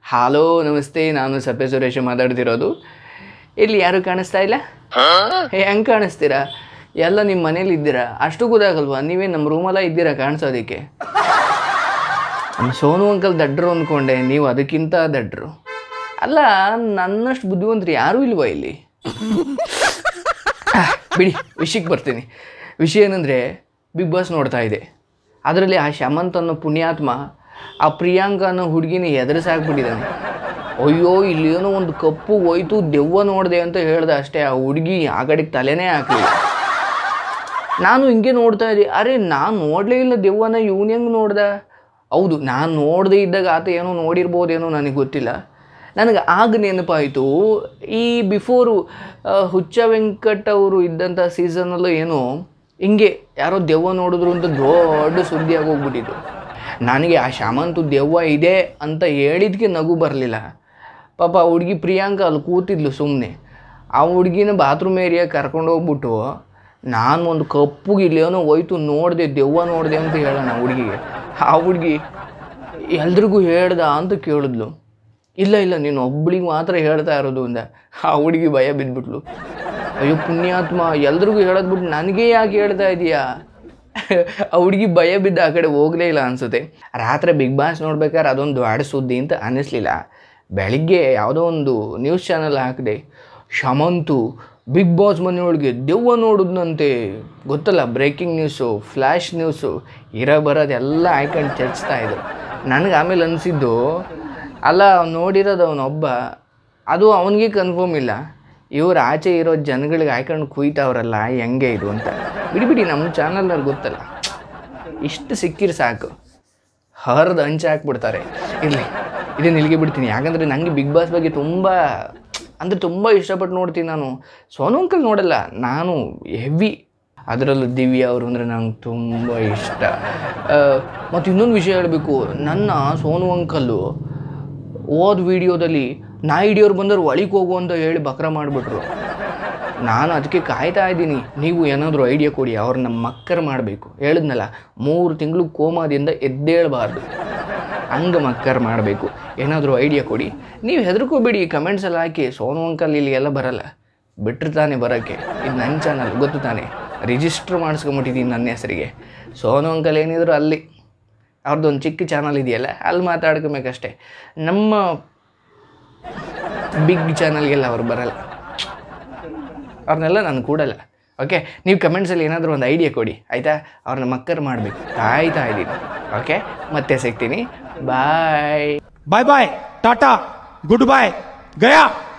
ಹಾಲೋ ನಮಸ್ತೆ ನಾನು ಸಪ್ಪೆ ಸುರೇಶ್ ಮಾತಾಡ್ತಿರೋದು ಇಲ್ಲಿ ಯಾರು ಕಾಣಿಸ್ತಾ ಇಲ್ಲ ಹೆಂಗೆ ಕಾಣಿಸ್ತೀರಾ ಎಲ್ಲ ನಿಮ್ಮ ಮನೇಲಿ ಇದ್ದೀರಾ ಅಷ್ಟು ಗೊತ್ತಾಗಲ್ವಾ ನೀವೇ ನಮ್ಮ ರೂಮಲ್ಲ ಇದ್ದೀರಾ ಕಾಣಿಸೋದಕ್ಕೆ ನಮ್ಮ ಸೋನು ಅಂಕಲ್ ದಡ್ರು ಅಂದ್ಕೊಂಡೆ ನೀವು ಅದಕ್ಕಿಂತ ದಡ್ರು ಅಲ್ಲ ನನ್ನಷ್ಟು ಬುದ್ಧಿವಂತರು ಯಾರೂ ಇಲ್ವಾ ಇಲ್ಲಿ ಆ, ಬಿಡಿ ವಿಷಯಕ್ಕೆ ಬರ್ತೀನಿ ವಿಷಯ ಏನಂದರೆ ಬಿಗ್ ಬಾಸ್ ನೋಡ್ತಾ ಇದೆ ಅದರಲ್ಲಿ ಆ ಶಮಂತ್ ಅನ್ನೋ ಪುಣ್ಯಾತ್ಮ ಆ ಪ್ರಿಯಾಂಕ ಅನ್ನೋ ಹುಡುಗಿನ ಎದುರಿಸಾಕ್ಬಿಟ್ಟಿದ್ದಾನೆ ಅಯ್ಯೋ ಇಲ್ಲಿ ಏನೋ ಒಂದು ಕಪ್ಪು ಹೋಯ್ತು ದೆವ್ವ ನೋಡಿದೆ ಅಂತ ಹೇಳ್ದೆ ಅಷ್ಟೇ ಆ ಹುಡುಗಿ ಆ ಕಡೆಗೆ ತಲೆನೇ ಹಾಕಲಿಲ್ಲ ನಾನು ಹಿಂಗೆ ನೋಡ್ತಾ ಇದ್ದೆ ಅರೆ ನಾನು ನೋಡಲೇ ಇಲ್ಲ ದೆವ್ವನ ಇವನು ಹೆಂಗೆ ನೋಡ್ದ ಹೌದು ನಾನು ನೋಡದೇ ಇದ್ದಾಗ ಆತ ಏನೋ ನೋಡಿರ್ಬೋದೇನೋ ನನಗೆ ಗೊತ್ತಿಲ್ಲ ನನಗೆ ಆಗ ನೆನಪಾಯಿತು ಈ ಬಿಫೋರು ಹುಚ್ಚ ವೆಂಕಟ್ ಅವರು ಇದ್ದಂಥ ಸೀಸನಲ್ಲೂ ಏನೋ ಹಿಂಗೆ ಯಾರೋ ದೆವ್ವ ನೋಡಿದ್ರು ಅಂತ ದೊಡ್ಡ ಸುದ್ದಿ ಆಗೋಗ್ಬಿಟ್ಟಿತ್ತು ನನಗೆ ಆ ಶಾಮಂತು ದೆವ್ವ ಇದೆ ಅಂತ ಹೇಳಿದ್ಕೆ ನಗು ಬರಲಿಲ್ಲ ಪಾಪ ಆ ಹುಡುಗಿ ಪ್ರಿಯಾಂಕ ಅಲ್ಲಿ ಕೂತಿದ್ಲು ಸುಮ್ಮನೆ ಆ ಹುಡುಗಿನ ಬಾತ್ರೂಮ್ ಏರಿಯಾ ಕರ್ಕೊಂಡು ಹೋಗ್ಬಿಟ್ಟು ನಾನು ಒಂದು ಕಪ್ಪುಗೆ ಇಲ್ಲೇನೋ ಹೋಯ್ತು ನೋಡಿದೆ ದೆವ್ವ ನೋಡಿದೆ ಅಂತ ಹೇಳೋಣ ಹುಡುಗಿಗೆ ಆ ಹುಡುಗಿ ಎಲ್ರಿಗೂ ಹೇಳ್ದ ಅಂತ ಕೇಳಿದ್ಲು ಇಲ್ಲ ಇಲ್ಲ ನೀನು ಒಬ್ಳಿಗೆ ಮಾತ್ರ ಹೇಳ್ತಾ ಇರೋದು ಅಂದ ಆ ಹುಡುಗಿ ಭಯ ಬಿದ್ದುಬಿಟ್ಲು ಅಯ್ಯೋ ಪುಣ್ಯಾತ್ಮ ಎಲ್ರಿಗೂ ಹೇಳೋದು ಬಿಟ್ಟು ನನಗೆ ಯಾಕೆ ಹೇಳ್ತಾ ಇದೀಯಾ ಆ ಹುಡುಗಿ ಭಯ ಬಿದ್ದು ಆ ಕಡೆ ಹೋಗಲೇ ಇಲ್ಲ ಅನಿಸುತ್ತೆ ರಾತ್ರಿ ಬಿಗ್ ಬಾಸ್ ನೋಡ್ಬೇಕಾದ್ರೆ ಅದೊಂದು ದೊಡ್ಡ ಸುದ್ದಿ ಅಂತ ಅನ್ನಿಸ್ಲಿಲ್ಲ ಬೆಳಿಗ್ಗೆ ಯಾವುದೋ ಒಂದು ನ್ಯೂಸ್ ಚಾನಲ್ ಹಾಕಿದೆ ಶಮಂತು ಬಿಗ್ ಬಾಸ್ ಮನೆಯೊಳಗೆ ದೆವ್ವ ನೋಡಿದ್ನಂತೆ ಗೊತ್ತಲ್ಲ ಬ್ರೇಕಿಂಗ್ ನ್ಯೂಸು ಫ್ಲ್ಯಾಶ್ ನ್ಯೂಸು ಇರೋ ಬರೋದೆಲ್ಲ ಹಾಕೊಂಡು ಚರ್ಚ್ತಾ ಇದ್ರು ನನಗೆ ಆಮೇಲೆ ಅನಿಸಿದ್ದು ಅಲ್ಲ ಅವ್ನು ನೋಡಿರೋದು ಅವನೊಬ್ಬ ಅದು ಅವನಿಗೆ ಕನ್ಫರ್ಮ್ ಇಲ್ಲ ಇವ್ರು ಆಚೆ ಇರೋ ಜನಗಳಿಗೆ ಹಾಕೊಂಡು ಕುಯ್ತಾವ್ರಲ್ಲ ಹೆಂಗೆ ಇದು ಅಂತ ಬಿಡಿ ಬಿಡಿ ನಮ್ಮ ಚಾನಲ್ನವ್ರು ಗೊತ್ತಲ್ಲ ಇಷ್ಟು ಸಿಕ್ಕಿರ್ ಸಾಕು ಹರಿದು ಹಂಚಿ ಹಾಕ್ಬಿಡ್ತಾರೆ ಇರಲಿ ಇದನ್ನು ಇಲ್ಲಿಗೆ ಬಿಡ್ತೀನಿ ಯಾಕಂದರೆ ನನಗೆ ಬಿಗ್ ಬಾಸ್ ಬಗ್ಗೆ ತುಂಬ ಅಂದರೆ ತುಂಬ ಇಷ್ಟಪಟ್ಟು ನೋಡ್ತೀನಿ ನಾನು ಸೋನು ಅಂಕಲ್ ನೋಡಲ್ಲ ನಾನು ಹೆವಿ ಅದರಲ್ಲೂ ದಿವ್ಯಾ ಅವರು ಅಂದರೆ ನಂಗೆ ತುಂಬ ಇಷ್ಟ ಮತ್ತು ಇನ್ನೊಂದು ವಿಷಯ ಹೇಳಬೇಕು ನನ್ನ ಸೋನು ಅಂಕಲ್ಲು ಹೋದ ವಿಡಿಯೋದಲ್ಲಿ ನಾ ಹಿಡಿಯೋರು ಬಂದವರು ಒಳಿಗೆ ಹೋಗು ಅಂತ ಹೇಳಿ ಬಕ್ರ ಮಾಡಿಬಿಟ್ರು ನಾನು ಅದಕ್ಕೆ ಕಾಯ್ತಾ ಇದ್ದೀನಿ ನೀವು ಏನಾದರೂ ಐಡಿಯಾ ಕೊಡಿ ಅವ್ರು ನಮ್ಮ ಮಕ್ಕರು ಮಾಡಬೇಕು ಹೇಳಿದ್ನಲ್ಲ ಮೂರು ತಿಂಗಳು ಕೋಮಾದಿಂದ ಎದ್ದೇಳಬಾರ್ದು ಹಂಗೆ ಮಕ್ಕರ್ ಮಾಡಬೇಕು ಏನಾದರೂ ಐಡಿಯಾ ಕೊಡಿ ನೀವು ಹೆದರ್ಕೋಬೇಡಿ ಕಮೆಂಟ್ಸಲ್ಲಿ ಹಾಕಿ ಸೋನು ಅಂಕಲ್ ಇಲ್ಲಿ ಎಲ್ಲ ಬರಲ್ಲ ಬಿಟ್ಟರೆ ತಾನೇ ಬರೋಕ್ಕೆ ಇದು ನನ್ನ ಚಾನಲ್ ಗೊತ್ತು ತಾನೇ ರಿಜಿಸ್ಟ್ರ್ ಮಾಡಿಸ್ಕೊಂಬಿಟ್ಟಿದ್ದೀನಿ ನನ್ನ ಹೆಸರಿಗೆ ಸೋನು ಅಂಕಲ್ ಏನಿದ್ರು ಅಲ್ಲಿ ಅವ್ರದ್ದೊಂದು ಚಿಕ್ಕ ಚಾನಲ್ ಇದೆಯಲ್ಲ ಅಲ್ಲಿ ಮಾತಾಡ್ಕೊಬೇಕಷ್ಟೆ ನಮ್ಮ ಬಿಗ್ ಚಾನಲ್ಗೆಲ್ಲ ಅವ್ರು ಬರಲ್ಲ ಅವ್ರನ್ನೆಲ್ಲ ನಾನು ಕೂಡಲ್ಲ ಓಕೆ ನೀವು ಕಮೆಂಟ್ಸಲ್ಲಿ ಏನಾದರೂ ಒಂದು ಐಡಿಯಾ ಕೊಡಿ ಆಯಿತಾ ಅವ್ರನ್ನ ಮಕ್ಕರ್ ಮಾಡಬೇಕು ಕಾಯ್ತಾ ಇದ್ದೀನಿ ಓಕೆ ಮತ್ತೆ ಸಿಗ್ತೀನಿ bye bye bye tata good bye गया